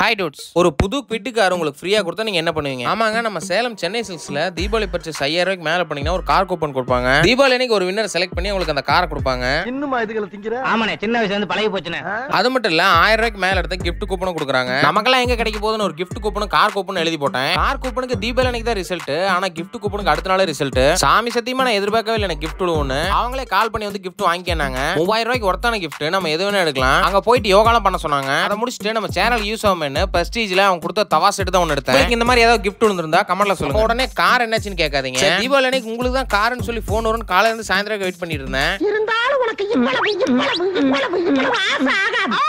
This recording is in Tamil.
ஹாய் டூட்ஸ் ஒரு புது குவிட்டு கார் உங்களுக்கு ஃப்ரீயா கொடுத்தா நீங்க என்ன பண்ணுவீங்க ஆமாங்க நம்ம சேலம் சென்னை சில்க்ஸ்ல தீபாவளி பர்ச்சேஸ் ஐயாயிரம் ரூபாய்க்கு மேல பண்ணீங்கன்னா ஒரு கார் கூப்பன் கொடுப்பாங்க தீபாவளி அன்னைக்கு ஒரு வின்னர் செலக்ட் பண்ணி உங்களுக்கு அந்த காரை கொடுப்பாங்க இன்னுமா இதுகளை திங்கிற ஆமாண்ணே சின்ன வயசுல இருந்து பழகி போச்சுண்ணே அது மட்டும் இல்ல ஆயிரம் ரூபாய்க்கு மேல எடுத்த கிஃப்ட் கூப்பனும் கொடுக்குறாங்க நமக்கெல்லாம் எங்க கிடைக்க போகுதுன்னு ஒரு கிஃப்ட் கூப்பனும் கார் கூப்பன் எழுதி போட்டேன் கார் கூப்பனுக்கு தீபாவளி அன்னைக்கு தான் ரிசல்ட் ஆனா கிஃப்ட் கூப்பனுக்கு அடுத்த நாளே ரிசல்ட் சாமி சத்தியமா நான் எதிர்பார்க்கவே இல்லை எனக்கு கிஃப்ட் விடுவோன்னு அவங்களே கால் பண்ணி வந்து கிஃப்ட் வாங்கிக்கினாங்க மூவாயிரம் ரூபாய்க்கு ஒருத்தான கிஃப்ட் நம்ம எது வேணா எடுக்கலாம் அங்க போயிட்டு யோகாலாம் பண்ண சொன்னாங்க அதை முடிச்சுட்டு நம்ம சேனல் யூஸ் ஆகும்னு பிரஸ்டீஜ்ல அவங்க கொடுத்த தவா செட் தான் ஒன்று எடுத்தேன் உங்களுக்கு இந்த மாதிரி ஏதாவது கிஃப்ட் விழுந்திருந்தா கமெண்ட்ல சொல்லுங்க உடனே கார் என்னாச்சுன்னு கேட்காதீங்க சரி, தீபாவளி அன்னைக்கு உங்களுக்கு தான் கார்னு சொல்லி ஃபோன் வரும்னு காலையில இருந்து சாயந்தரம் வெயிட் பண்ணிட்டு இருந்தேன் இருந்தாலும் உனக்கு இவ்வளவு இவ்வளவு இவ்வளவு இவ்வளவு ஆசை ஆகாது